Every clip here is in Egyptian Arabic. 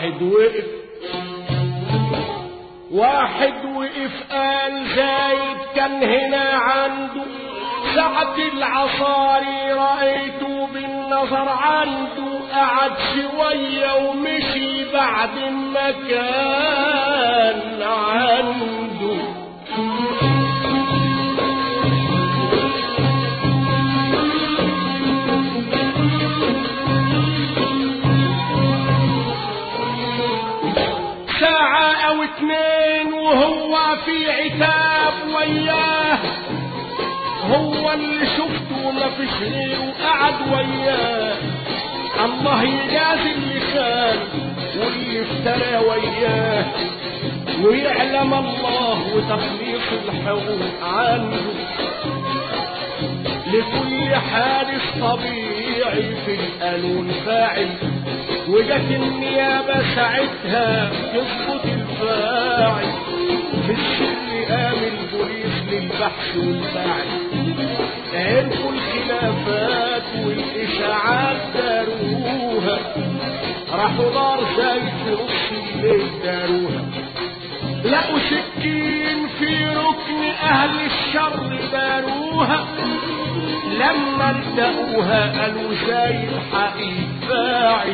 واحد وقف واحد وقف قال زايد كان هنا عنده ساعة العصاري رأيته بالنظر عنده قعد شوية ومشي بعد ما كان عنده ساعة أو اتنين وهو في عتاب وياه هو اللي شفته ما فيش غيره قعد وياه الله يجازي اللي خان واللي افترى وياه ويعلم الله وتخليص الحقوق عنده لكل حادث طبيعي في القانون فاعل وجت النيابة ساعتها تظبط الفاعل في السر قام البوليس للبحث والفاعل عرفوا الخلافات والإشاعات داروها راحوا دار زي في نص الليل داروها لقوا سكين في ركن أهل الشر داروها لما التقوها قالوا زي الحقيق فاعل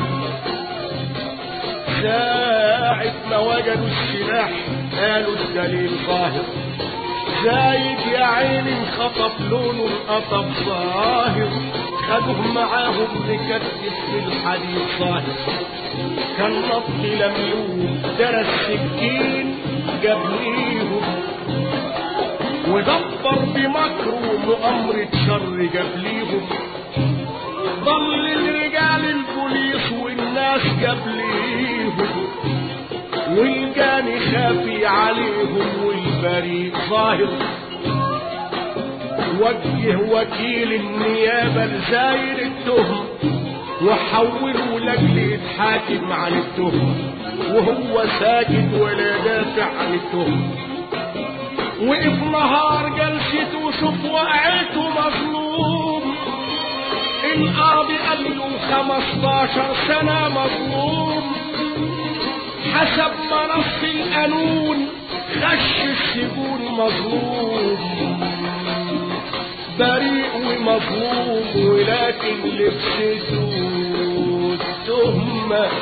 ساعة ما وجدوا السلاح قالوا الدليل ظاهر زايد يا عيني انخطف لونه انقطف ظاهر خدوه معاهم مكتف في الحديد ظاهر كان نطق لميون درس سكين جاب ليهم ودبر بمكر ومؤامرة شر جاب ليهم ضل الرجال البوليس والناس جاب ليهم والجاني خافي عليهم والبريء ظاهر وجه وكيل النيابة لزاير التهم وحولوا لاجل يتحاكم عن التهم وهو ساكت ولا دافع عن التهم وقف نهار جلسته وشوف وقعته مظلوم القاضي قال له 15 سنة مظلوم حسب ما نص القانون خش السجون مظلوم بريء ومظلوم ولكن لبسته التهمة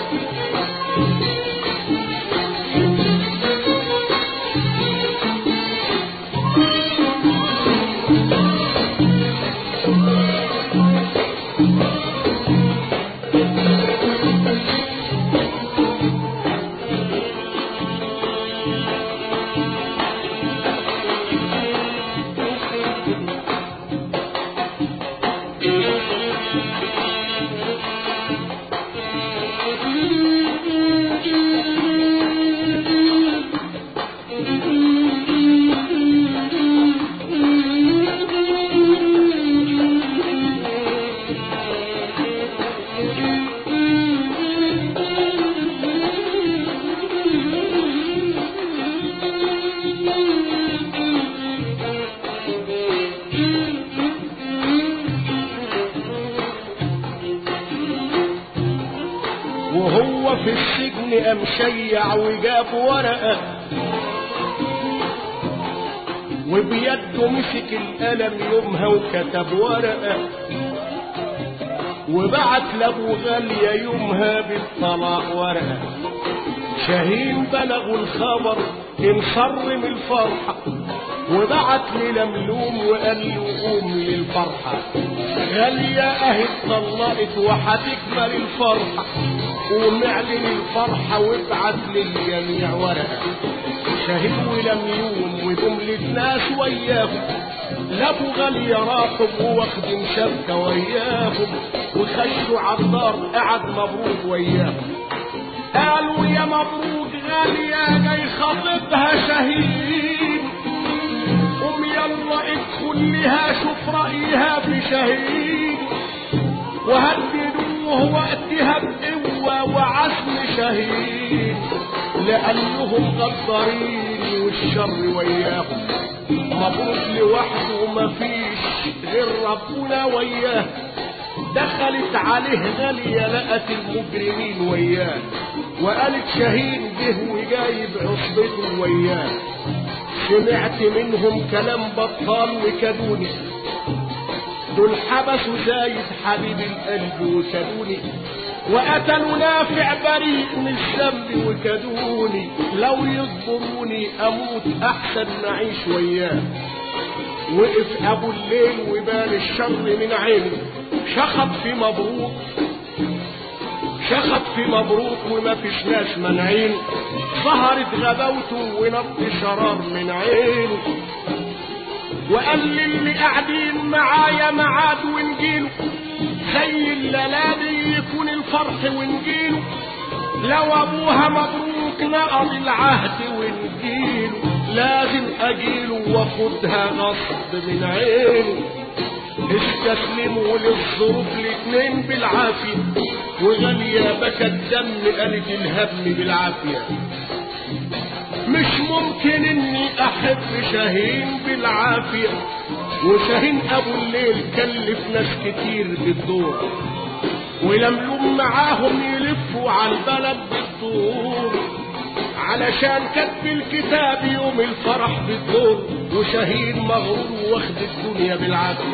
وهو في السجن قام شيع وجاب ورقة وبيده مسك القلم يومها وكتب ورقة وبعت لابو غالية يومها بالطلاق ورقة شاهين بلغوا الخبر انصرم الفرحة وبعت للملوم وقال له قوم للفرحة غالية اهي اتطلقت وهتكمل الفرحة قوم اعلن الفرحة وابعت للجميع ورقة شاهد ولميون وجملة ناس وياهم لابو غالية راحوا وواخدين شبكة وياهم وخشوا عالدار قعد مبروك وياهم قالوا يا مبروك غالية جاي خاطبها شهيد قوم يلا ادخل لها شوف رأيها بشهيد وهددوه وقتها بقوة وعزم شهيد لأنهم غدارين والشر وياهم مبروك لوحده مفيش غير ربنا وياه دخلت عليه غالية لقت المجرمين وياه وقالت شاهين جه وجايب عصبته وياه سمعت منهم كلام بطال وكدوني دول حبسوا زايد حبيب القلب وكدوني وقتلوا نافع بريء من الذنب وكدوني لو يصبروني اموت احسن ما اعيش وياه وقف ابو الليل وبان الشر من عيني شخط في مبروك شخط في مبروك وما فيش ناس منعين ظهرت غباوته ونط شرار من عينه وقال للي قاعدين معايا معاد ونجيله زي الليالي يكون الفرح ونجيله لو ابوها مبروك نقض العهد ونجيله لازم اجيله واخدها غصب من عينه استسلموا للظروف الاتنين بالعافية وغالية بكى الدم قالت الهم بالعافية مش ممكن اني احب شاهين بالعافية وشاهين ابو الليل كلف ناس كتير بالدور ولملوم معاهم يلفوا على البلد بالدور علشان كتب الكتاب يوم الفرح بالدور وشاهين مغرور واخد الدنيا بالعافية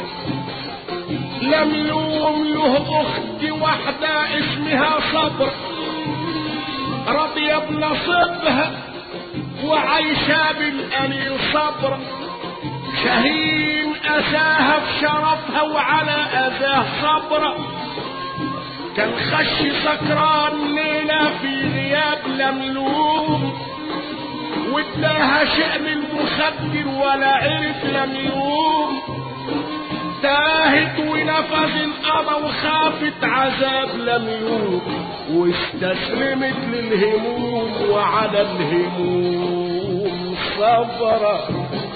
لملوم له اخت واحدة اسمها صبر راضية بنصيبها وعايشة بالقليل صبر شاهين أساها في شرفها وعلى أذاه صبر كان خش سكران ليلة في غياب لملوم واداها شيء من المخدر ولا عرف لملوم تاهت ونفذ القضا وخافت عذاب لملوم واستسلمت للهموم وعلى الهموم صبرت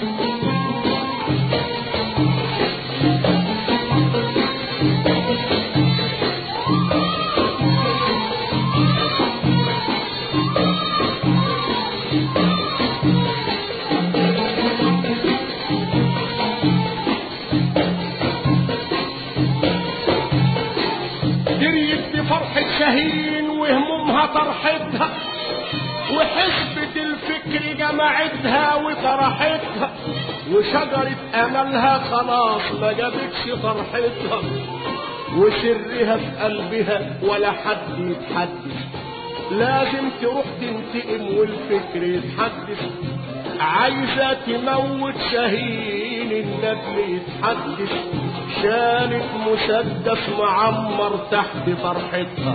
دريت بفرحة شاهين وهمومها طرحتها وحسبة الفكر جمعتها وطرحتها وشجرة أملها خلاص ما جابتش طرحتها وسرها في قلبها ولا حد يتحدث لازم تروح تنتقم والفكر يتحدث عايزة تموت شاهين النبل يتحدث شالت مسدس معمر تحت فرحتها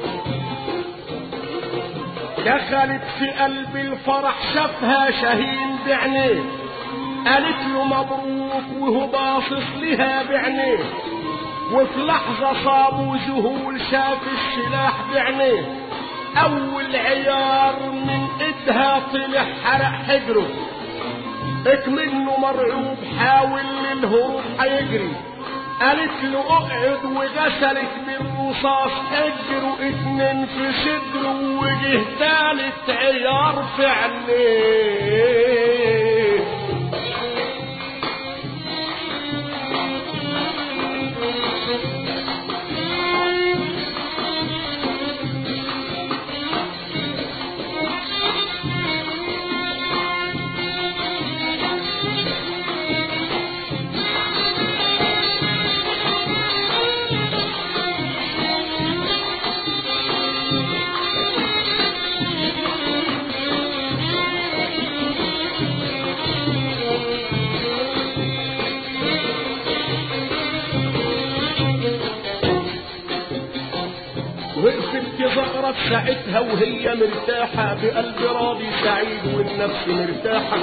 دخلت في قلب الفرح شافها شاهين بعينيه قالت له مبروك وهو باصص لها بعينيه وفي لحظة صابوا ذهول شاف السلاح بعينيه أول عيار من إيدها طلع حرق حجره اكمنه مرعوب حاول للهروب هيجري قالت له اقعد وغسلت بالرصاص حجره اتنين في صدره وجه تالت عيار في عينيه وقفت تزغرت ساعتها وهي مرتاحة بقلب راضي سعيد والنفس مرتاحة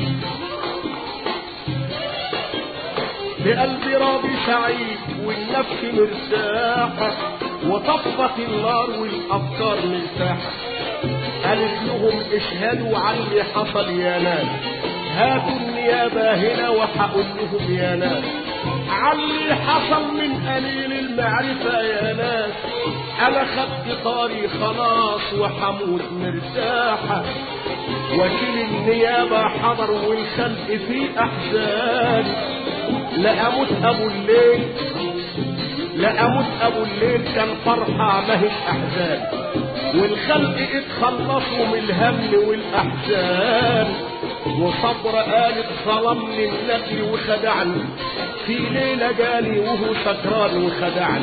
بقلب راضي سعيد والنفس مرتاحة وطفت النار والأفكار مرتاحة قالت لهم اشهدوا على اللي حصل يا ناس هاتوا النيابة هنا وحقول لهم يا ناس على اللي حصل من قليل المعرفة يا ناس أنا خدت طاري خلاص وحموت مرتاحة وكيل النيابة حضر والخلق في أحزان لأموت أبو الليل لأموت أبو الليل كان فرحة ماهيش أحزان والخلق اتخلصوا من الهم والأحزان وصبر قالت ظلمني النبي وخدعني في ليلة جاني وهو سكران وخدعني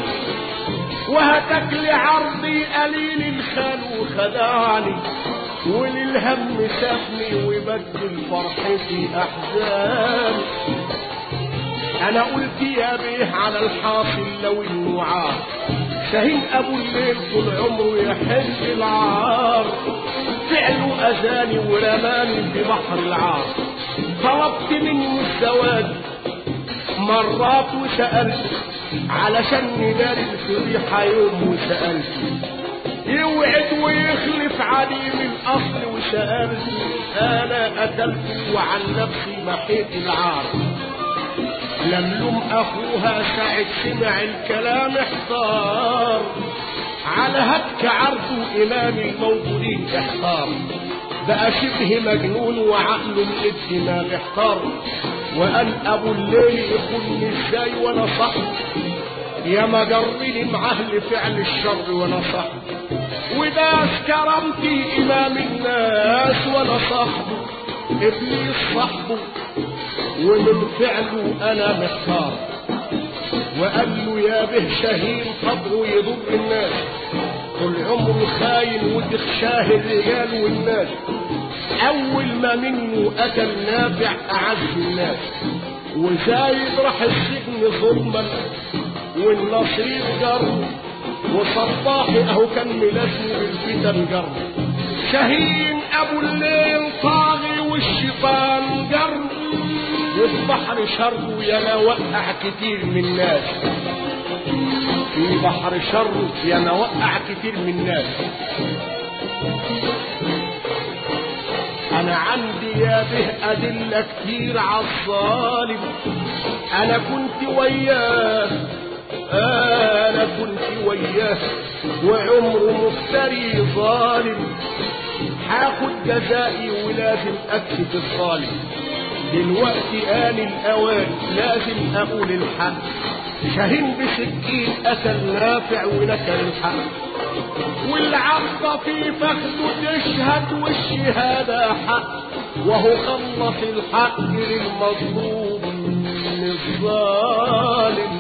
وهتك لي عرضي قليل الخال وخدعني وللهم سابني وبدل فرحتي أحزان انا قلت يا بيه على الحاصل لو النعار شهيد ابو الليل طول عمره يحل العار فعله اذاني ورماني في بحر العار طلبت منه الزواج مرات وسألت علشان نداري الفضيحة يوم وسألت يوعد ويخلف عليم الأصل وسألت أنا قتلت وعن نفسي محيت العار لملم اخوها ساعة سمع الكلام احتار على هتك عرضه امام الموجودين احتار بقى شبه مجنون وعقله من الدماغ احتار وقال ابو الليل يخوني ازاي وانا صاحبي يا ما جرني معاه لفعل الشر وانا صاحبي وداس كرامتي امام الناس وانا صاحبه ابليس صاحبه ومن فعله انا محتار وقال له يا به شهير طبعه يضر الناس طول عمره خاين وتخشاه الرجال والناس اول ما منه قتل نافع اعز الناس وزايد راح السجن ظلما والنصيب جر وصباحي اهو كان ملازمه بالفتن جر شهين ابو الليل طاغي والشيطان جر وفي بحر شر يا وقع كتير من الناس في بحر شر يا وقع كتير من الناس انا عندي يا به ادله كتير عالظالم انا كنت وياه انا كنت وياه وعمره مفتري ظالم هاخد جزائي ولازم اكشف الظالم دلوقتي آن الأوان لازم أقول الحق شاهين بسكين قتل نافع ونكل الحق والعضة في فخده تشهد والشهادة حق وهو خلص الحق للمظلوم من الظالم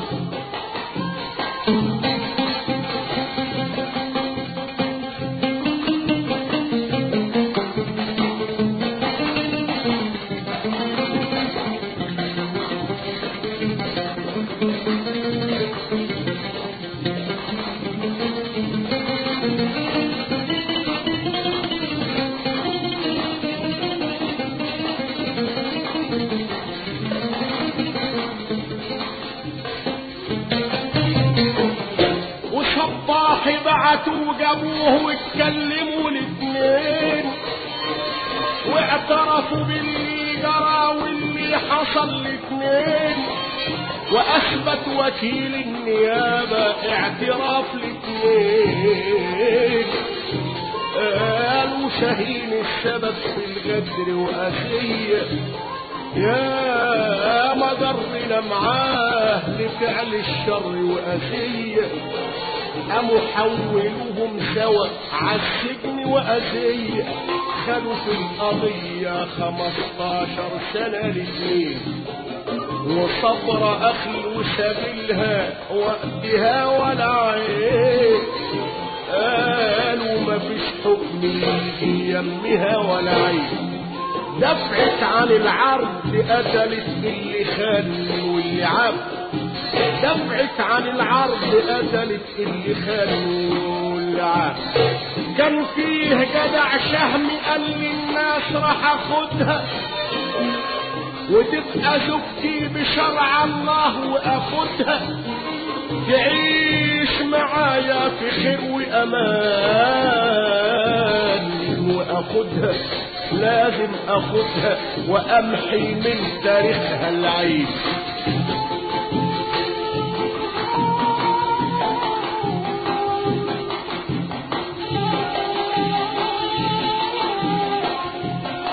وصباحي بعتوا وجابوه واتكلموا الاتنين واعترفوا باللي جرى واللي حصل الاتنين واثبت وكيل النيابة اعتراف الاتنين قالوا شهين السبب في الغدر وأذية يا ما ضرنا معاه لفعل الشر وأذية قاموا حولوهم سوا عالسجن وأذية خدوا في القضية خمستاشر سنة الاثنين وصبر أخي وسبيلها وقتها ولا عين قالوا ما فيش حكم يجي يمها ولا عين دفعت عن العرض قتلت اللي خان واللي عب دفعت عن العرض قتلت اللي خان واللي عب كان فيه جدع شهم قال للناس راح اخدها وتبقى زوجتي بشرع الله واخدها تعيش معايا في خير وامان واخدها لازم اخدها وامحي من تاريخها العيب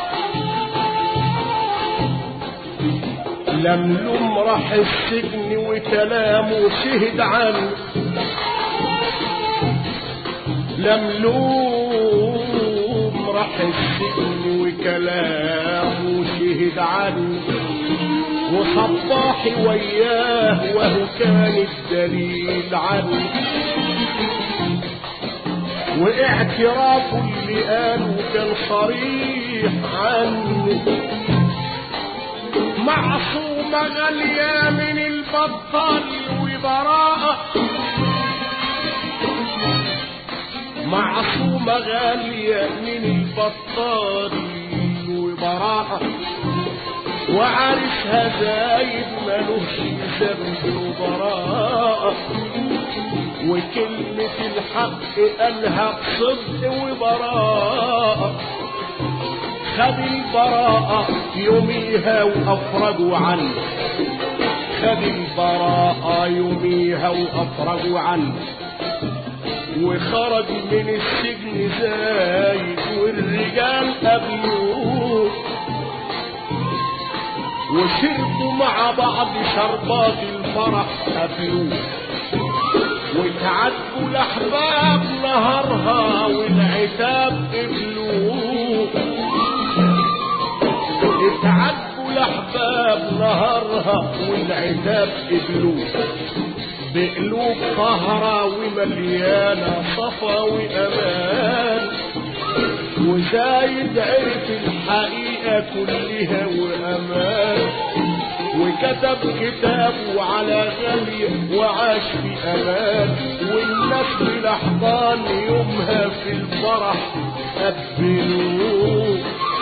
لملم راح السجن وكلامه شهد عنه لملوم راح السجن وكلامه شهد عنه وصباحي وياه وهو كان الدليل عنه واعترافه اللي قاله كان صريح عنه معصومة غالية من البطال وبراءة معصومة غالية من البطال وبراءة وعرسها زايد ملوش ذنب وبراءة وكلمة الحق قالها بصدق وبراءة خد البراءة يوميها وأفرجوا عنه خد البراءة يوميها وأفرجوا عنه وخرج من السجن زايد والرجال قبلوه وشربوا مع بعض شربات الفرح قبلوه وتعدوا الأحباب نهارها والعتاب قبلوه اتعدوا الأحباب نهارها والعتاب قبلوه بقلوب طهرة ومليانة صفا وأمان وزايد عرف الحقيقة كلها وأمان وكتب كتابه على غالية وعاش في أمان والناس بالأحضان يومها في الفرح قبلوه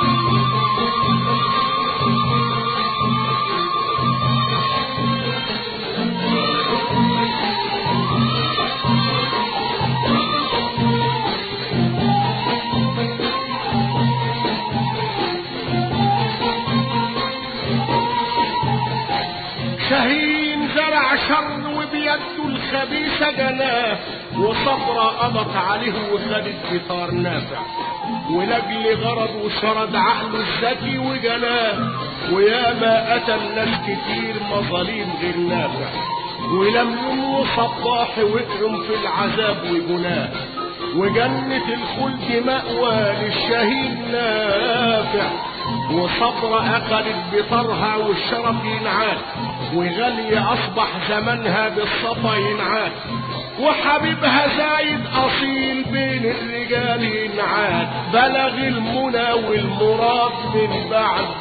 شهين زرع شر وبيده الخبيثة جناه وصبرة قضت عليه وخدت بطار نافع ولجل غرض وشرد عقله الذكي وجناه وياما قتل ناس كتير مظاليم غير نافع ولملم وصباح وقعهم في العذاب وجناه وجنة الخلد مأوى للشهيد نافع وصبر أخذت بطرها والشرف ينعاد وغالية أصبح زمنها بالصفا ينعاد وحبيبها زايد أصيل بين الرجال ينعاد بلغ المنى والمراد من بعد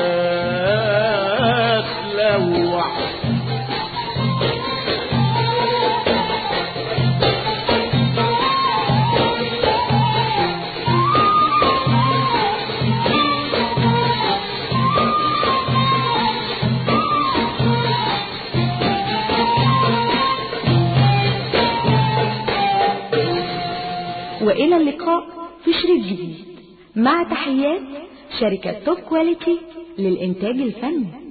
ما تلوح وإلى اللقاء في شريط جديد مع تحيات شركة توب كواليتي للإنتاج الفني